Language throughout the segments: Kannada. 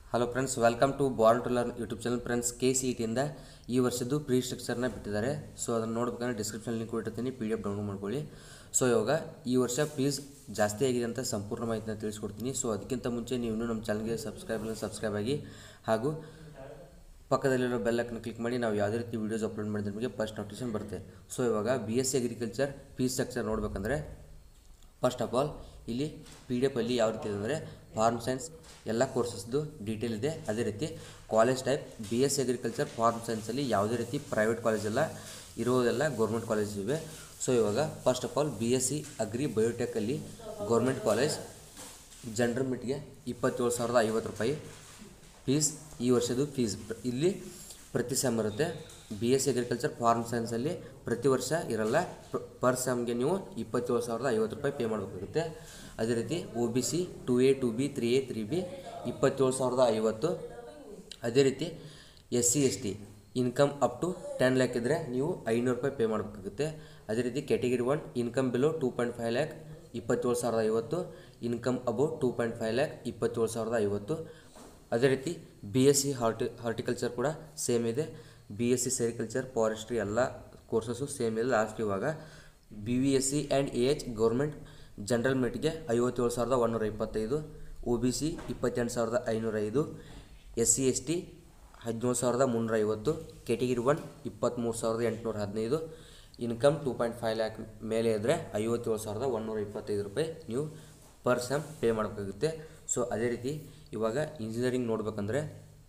hello friends welcome to born to learn YouTube channel friends K C E ಟಿಯಿಂದ ಈ ವರ್ಷದ್ದು ಪ್ರೀ ಸ್ಟ್ರಕ್ಚರ್ನ ಬಿಟ್ಟಿದ್ದಾರೆ ಸೊ ಅದನ್ನು ನೋಡ್ಬೇಕಂದ್ರೆ ಡಿಸ್ಕ್ರಿಪ್ಷನ್ ಲಿಂಕ್ ಕೊಟ್ಟಿರ್ತೀನಿ ಪಿ ಡಿ ಎಫ್ ಡೌನ್ಲೋಡ್ ಮಾಡ್ಕೊಳ್ಳಿ ಸೊ ಇವಾಗ ಈ ವರ್ಷ ಫೀಸ್ ಜಾಸ್ತಿ ಆಗಿದೆ ಅಂತ ಸಂಪೂರ್ಣ ಮಾಹಿತಿನ ತಿಳಿಸ್ಕೊಡ್ತೀನಿ ಸೊ ಅದಕ್ಕಿಂತ ಮುಂಚೆ ನೀವು ಇನ್ನೂ ನಮ್ಮ ಚಾನಲ್ಗೆ ಸಬ್ಸ್ಕ್ರೈಬ್ ಸಬ್ಸ್ಕ್ರೈಬ್ ಆಗಿ ಹಾಗೂ ಪಕ್ಕದಲ್ಲಿರೋ ಬೆಲ್ ಐಕನ್ ಕ್ಲಿಕ್ ಮಾಡಿ ನಾವು ಯಾವುದೇ ರೀತಿ ವೀಡಿಯೋಸ್ ಅಪ್ಲೋಡ್ ಮಾಡಿದ್ರೆ ನಿಮಗೆ ಫಸ್ಟ್ ನೋಟಿಫಿಕೇಶನ್ ಬರುತ್ತೆ ಸೊ ಇವಾಗ B S C agriculture fees structure ನೋಡ್ಬೇಕಂದ್ರೆ ಫಸ್ಟ್ ಆಫ್ ಆಲ್ ಇಲ್ಲಿ ಪಿ ಡಿ ಎಫಲ್ಲಿ ಯಾವ ರೀತಿ ಇದೆ ಅಂದರೆ ಫಾರ್ಮ್ ಸೈನ್ಸ್ ಎಲ್ಲ ಕೋರ್ಸಸ್ದು ಡೀಟೇಲ್ ಇದೆ ಅದೇ ರೀತಿ college type B S C agriculture farm ಸೈನ್ಸಲ್ಲಿ ಯಾವುದೇ ರೀತಿ ಪ್ರೈವೇಟ್ ಕಾಲೇಜೆಲ್ಲ ಇರೋದೆಲ್ಲ ಗೌರ್ಮೆಂಟ್ ಕಾಲೇಜ್ ಇವೆ ಸೊ ಇವಾಗ first of all B S C agri ಬಯೋಟೆಕಲ್ಲಿ ಗೌರ್ಮೆಂಟ್ ಕಾಲೇಜ್ ಜನರಲ್ ಮಿಟ್ಗೆ ಇಪ್ಪತ್ತೇಳು ಸಾವಿರದ ಐವತ್ತು ರೂಪಾಯಿ ಫೀಸ್ ಈ ವರ್ಷದ ಫೀಸ್ ಇಲ್ಲಿ ಪ್ರತಿ ಸೆಮ್ ಇರುತ್ತೆ B S C agriculture farm ಸೈನ್ಸಲ್ಲಿ ಪ್ರತಿ ವರ್ಷ ಇರಲ್ಲ ಪರ್ ಸೆಮ್ಗೆ ನೀವು ಇಪ್ಪತ್ತೇಳು ಸಾವಿರದ ಐವತ್ತು ರೂಪಾಯಿ ಪೇ ಮಾಡಬೇಕಾಗುತ್ತೆ ಅದೇ ರೀತಿ O B C two A two B three A three B ಇಪ್ಪತ್ತೇಳು ಸಾವಿರದ ಐವತ್ತು ಅದೇ ರೀತಿ S C S T income up to ten lakh ಇದ್ದರೆ ನೀವು ಐನೂರು ರೂಪಾಯಿ ಪೇ ಮಾಡಬೇಕಾಗುತ್ತೆ ಅದೇ ರೀತಿ category one income below two point five lakh ಇಪ್ಪತ್ತೇಳು ಸಾವಿರದ ಐವತ್ತು income above two point five lakh ಇಪ್ಪತ್ತೇಳು ಸಾವಿರದ ಐವತ್ತು ಅದೇ ರೀತಿ B S C horti horticulture ಕೂಡ ಸೇಮ್ ಇದೆ B S C sericulture forestry ಎಲ್ಲ ಕೋರ್ಸಸ್ಸು ಸೇಮ್ ಇದೆ ಲಾಸ್ಟ್ ಇವಾಗ B V S C and A H government general ಮೆಟ್ಗೆ ಐವತ್ತೇಳು ಸಾವಿರದ ಒಂದೂರ ಇಪ್ಪತ್ತೈದು ಒ ಬಿ ಸಿ ಇಪ್ಪತ್ತೆಂಟು ಸಾವಿರದ ಐನೂರ ಐದು ಎಸ್ ಸಿ ಎಸ್ ಟಿ ಹದಿನೇಳು ಸಾವಿರದ ಮುನ್ನೂರ ಐವತ್ತು ಕೆಟಗಿರಿ ಒನ್ ಇಪ್ಪತ್ತ್ಮೂರು ಸಾವಿರದ ಎಂಟುನೂರ ಹದಿನೈದು income two point five lakh ಮೇಲೆ ಇದ್ದರೆ ಐವತ್ತೇಳು ಸಾವಿರದ ಒಂದೂರ ಇಪ್ಪತ್ತೈದು ರೂಪಾಯಿ ನೀವು ಪರ್ ಸೆಮ್ ಪೇ ಮಾಡಬೇಕಾಗುತ್ತೆ ಸೊ ಅದೇ ರೀತಿ ಇವಾಗ ಇಂಜಿನಿಯರಿಂಗ್ ನೋಡ್ಬೇಕಂದ್ರೆ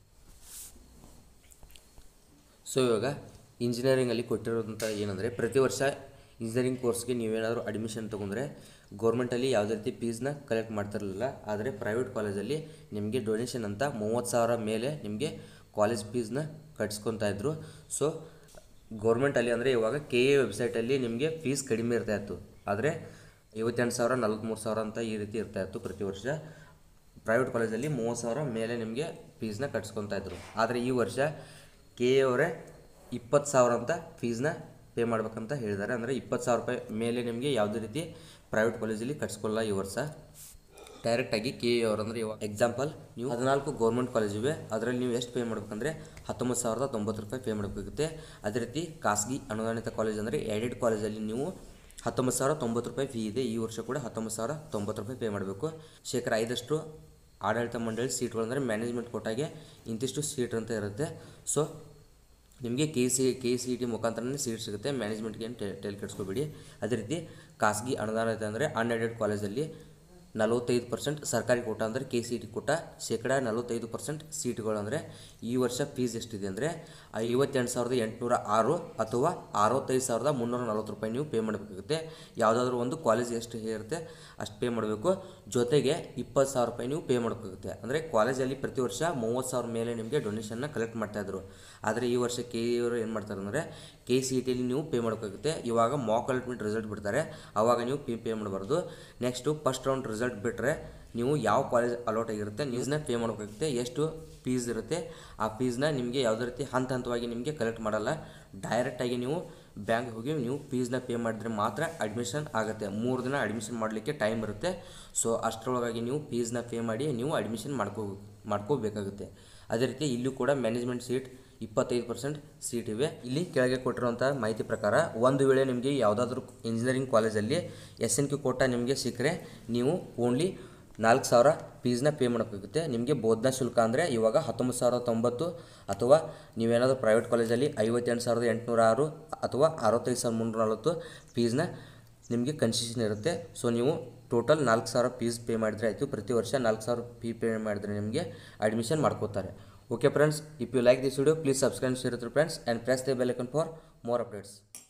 ಸೊ ಇವಾಗ ಇಂಜಿನಿಯರಿಂಗಲ್ಲಿ ಕೊಟ್ಟಿರೋದಂಥ ಏನಂದರೆ ಪ್ರತಿ ವರ್ಷ ಇಂಜಿನಿಯರಿಂಗ್ ಕೋರ್ಸ್ಗೆ ನೀವೇನಾದರೂ ಅಡ್ಮಿಷನ್ ತೊಗೊಂಡ್ರೆ ಗೌರ್ಮೆಂಟಲ್ಲಿ ಯಾವುದೇ ರೀತಿ ಫೀಸ್ನ ಕಲೆಕ್ಟ್ ಮಾಡ್ತಿರಲಿಲ್ಲ ಆದರೆ ಪ್ರೈವೇಟ್ ಕಾಲೇಜಲ್ಲಿ ನಿಮಗೆ ಡೊನೇಷನ್ ಅಂತ ಮೂವತ್ತು ಸಾವಿರ ಮೇಲೆ ನಿಮಗೆ ಕಾಲೇಜ್ ಫೀಸ್ನ ಕಟ್ಸ್ಕೊತಾ ಇದ್ರು ಸೊ ಗೌರ್ಮೆಂಟಲ್ಲಿ ಅಂದರೆ ಇವಾಗ ಕೆ ಎ ವೆಬ್ಸೈಟಲ್ಲಿ ನಿಮಗೆ ಫೀಸ್ ಕಡಿಮೆ ಇರ್ತಾ ಇತ್ತು ಆದರೆ ಐವತ್ತೆಂಟು ಸಾವಿರ ನಲ್ವತ್ತ್ಮೂರು ಸಾವಿರ ಅಂತ ಈ ರೀತಿ ಇರ್ತಾ ಇತ್ತು ಪ್ರತಿ ವರ್ಷ ಪ್ರೈವೇಟ್ ಕಾಲೇಜಲ್ಲಿ ಮೂವತ್ತು ಸಾವಿರ ಮೇಲೆ ನಿಮಗೆ ಫೀಸ್ನ ಕಟ್ಸ್ಕೊತಾ ಇದ್ರು ಆದರೆ ಈ ವರ್ಷ ಕೆ ಎ ಅವರೇ ಇಪ್ಪತ್ತು ಸಾವಿರ ಅಂತ ಫೀಸ್ನ ಪೇ ಮಾಡ್ಬೇಕಂತ ಹೇಳಿದ್ದಾರೆ ಅಂದರೆ ಇಪ್ಪತ್ತು ಸಾವಿರ ರೂಪಾಯಿ ಮೇಲೆ ನಿಮಗೆ ಯಾವುದೇ ರೀತಿ ಪ್ರೈವೇಟ್ ಕಾಲೇಜಲ್ಲಿ ಕಟ್ಸ್ಕೊಳ್ಳಲ್ಲ ಈ ವರ್ಷ ಡೈರೆಕ್ಟಾಗಿ ಕೆ ಎ ಅವರು ಅಂದರೆ ಇವಾಗ ಎಕ್ಸಾಂಪಲ್ ನೀವು ಹದಿನಾಲ್ಕು ಗೌರ್ಮೆಂಟ್ ಕಾಲೇಜ್ ಇವೆ ಅದರಲ್ಲಿ ನೀವು ಎಷ್ಟು ಪೇ ಮಾಡಬೇಕಂದ್ರೆ ಹತ್ತೊಂಬತ್ತು ಸಾವಿರದ ತೊಂಬತ್ತು ರೂಪಾಯಿ ಪೇ ಮಾಡಬೇಕಾಗುತ್ತೆ ಅದೇ ರೀತಿ ಖಾಸಗಿ ಅನುದಾನಿತ ಕಾಲೇಜ್ ಅಂದರೆ ಎಡೆಡ್ ಕಾಲೇಜಲ್ಲಿ ನೀವು ಹತ್ತೊಂಬತ್ತು ಸಾವಿರ ತೊಂಬತ್ತು ರೂಪಾಯಿ ಫೀ ಇದೆ ಈ ವರ್ಷ ಕೂಡ ಹತ್ತೊಂಬತ್ತು ಸಾವಿರ ತೊಂಬತ್ತು ರೂಪಾಯಿ ಪೇ ಮಾಡಬೇಕು ಶೇಕಡ ಐದಷ್ಟು ಆಡಳಿತ ಮಂಡಳಿ ಸೀಟ್ಗಳು ಅಂದರೆ ಮ್ಯಾನೇಜ್ಮೆಂಟ್ ಕೊಟ್ಟಾಗೆ ಇಂತಿಷ್ಟು ಸೀಟ್ ಅಂತ ಇರುತ್ತೆ ಸೊ ನಿಮಗೆ K C K C E T ಮುಖಾಂತರನೇ ಸೀಟ್ ಸಿಗುತ್ತೆ ಮ್ಯಾನೇಜ್ಮೆಂಟ್ಗೆ ಏನು ಟೆಲ್ ಕೆಡಿಸ್ಕೋಬೇಡಿ ಅದೇ ರೀತಿ ಖಾಸಗಿ ಅನುದಾನ ಇದೆ ಅಂದರೆ ಅನ್ಎಡೆಡ್ ಕಾಲೇಜಲ್ಲಿ ನಲವತ್ತೈದು ಪರ್ಸೆಂಟ್ ಸರ್ಕಾರಿ ಕೋಟ ಅಂದರೆ K C E T quota ಶೇಕಡ ನಲವತ್ತೈದು ಪರ್ಸೆಂಟ್ ಸೀಟ್ಗಳು ಅಂದರೆ ಈ ವರ್ಷ ಫೀಸ್ ಎಷ್ಟಿದೆ ಅಂದರೆ ಐವತ್ತೆಂಟು ಸಾವಿರದ ಎಂಟುನೂರ ಆರು ಅಥವಾ ಅರವತ್ತೈದು ಸಾವಿರದ ಮುನ್ನೂರ ನಲ್ವತ್ತು ರೂಪಾಯಿ ನೀವು ಪೇ ಮಾಡಬೇಕಾಗುತ್ತೆ ಯಾವುದಾದ್ರೂ ಒಂದು ಕಾಲೇಜ್ ಎಷ್ಟು ಇರುತ್ತೆ ಅಷ್ಟು ಪೇ ಮಾಡಬೇಕು ಜೊತೆಗೆ ಇಪ್ಪತ್ತು ಸಾವಿರ ರೂಪಾಯಿ ನೀವು ಪೇ ಮಾಡಬೇಕಾಗುತ್ತೆ ಅಂದರೆ ಕಾಲೇಜಲ್ಲಿ ಪ್ರತಿ ವರ್ಷ ಮೂವತ್ತು ಸಾವಿರ ಮೇಲೆ ನಿಮಗೆ ಡೊನೇಷನ್ನ ಕಲೆಕ್ಟ್ ಮಾಡ್ತಾಯಿದ್ರು ಆದರೆ ಈ ವರ್ಷ ಕೆ ಇವರು ಏನು ಮಾಡ್ತಾರೆ ಅಂದರೆ ಕೆ ಸಿ ಇ ಟಿಲಿ ನೀವು ಪೇ ಮಾಡಬೇಕಾಗುತ್ತೆ ಇವಾಗ ಮಾಕ್ ಅಲಾಟ್ಮೆಂಟ್ ರಿಸಲ್ಟ್ ಬಿಡ್ತಾರೆ ಆವಾಗ ನೀವು ಪೇ ಪೇ ಮಾಡಬಾರ್ದು ನೆಕ್ಸ್ಟು ಫಸ್ಟ್ ರೌಂಡ್ ರಿಸಲ್ಟ್ ಬಿಟ್ಟರೆ ನೀವು ಯಾವ ಕಾಲೇಜ್ ಅಲಾಟ್ ಆಗಿರುತ್ತೆ ನ್ಯೂಸ್ನ ಪೇ ಮಾಡಬೇಕಾಗುತ್ತೆ ಎಷ್ಟು ಫೀಸ್ ಇರುತ್ತೆ ಆ ಫೀಸ್ನ ನಿಮಗೆ ಯಾವುದೇ ರೀತಿ ಹಂತ ಹಂತವಾಗಿ ನಿಮಗೆ ಕಲೆಕ್ಟ್ ಮಾಡಲ್ಲ ಡೈರೆಕ್ಟಾಗಿ ನೀವು ಬ್ಯಾಂಕ್ ಹೋಗಿ ನೀವು ಫೀಸ್ನ ಪೇ ಮಾಡಿದ್ರೆ ಮಾತ್ರ ಅಡ್ಮಿಷನ್ ಆಗುತ್ತೆ ಮೂರು ದಿನ ಅಡ್ಮಿಷನ್ ಮಾಡಲಿಕ್ಕೆ ಟೈಮ್ ಇರುತ್ತೆ ಸೊ ಅಷ್ಟರೊಳಗಾಗಿ ನೀವು ಫೀಸ್ನ ಪೇ ಮಾಡಿ ನೀವು ಅಡ್ಮಿಷನ್ ಮಾಡ್ಕೋ ಮಾಡ್ಕೋಬೇಕಾಗುತ್ತೆ ಅದೇ ರೀತಿ ಇಲ್ಲೂ ಕೂಡ ಮ್ಯಾನೇಜ್ಮೆಂಟ್ ಸೀಟ್ ಇಪ್ಪತ್ತೈದು ಪರ್ಸೆಂಟ್ ಸೀಟ್ ಇವೆ ಇಲ್ಲಿ ಕೆಳಗೆ ಕೊಟ್ಟಿರುವಂಥ ಮಾಹಿತಿ ಪ್ರಕಾರ ಒಂದು ವೇಳೆ ನಿಮಗೆ ಯಾವುದಾದ್ರೂ ಇಂಜಿನಿಯರಿಂಗ್ ಕಾಲೇಜಲ್ಲಿ ಎಸ್ ಎನ್ ಕ್ಯೂ ಕೋಟ ನಿಮಗೆ ಸಿಕ್ಕರೆ ನೀವು ಓನ್ಲಿ ನಾಲ್ಕು ಸಾವಿರ ಫೀಸ್ನ ಪೇ ಮಾಡಬೇಕಾಗುತ್ತೆ ನಿಮಗೆ ಬೋಧನಾ ಶುಲ್ಕ ಅಂದರೆ ಇವಾಗ ಹತ್ತೊಂಬತ್ತು ಸಾವಿರದ ತೊಂಬತ್ತು ಅಥವಾ ನೀವೇನಾದರೂ ಪ್ರೈವೇಟ್ ಕಾಲೇಜಲ್ಲಿ ಐವತ್ತೆಂಟು ಸಾವಿರದ ಎಂಟುನೂರ ಆರು ಅಥವಾ ಅರವತ್ತೈದು ಸಾವಿರದ ಮುನ್ನೂರ ನಲ್ವತ್ತು ಫೀಸ್ನ ನಿಮಗೆ ಕನ್ಸೆಷನ್ ಇರುತ್ತೆ ಸೊ ನೀವು ಟೋಟಲ್ ನಾಲ್ಕು ಸಾವಿರ ಫೀಸ್ ಪೇ ಮಾಡಿದರೆ ಆಯಿತು ಪ್ರತಿ ವರ್ಷ ನಾಲ್ಕು ಸಾವಿರ ಫೀ ಪೇ ಮಾಡಿದರೆ ನಿಮಗೆ ಅಡ್ಮಿಷನ್ ಮಾಡ್ಕೋತಾರೆ okay friends if you like this video please subscribe share it to friends and press the bell icon for more updates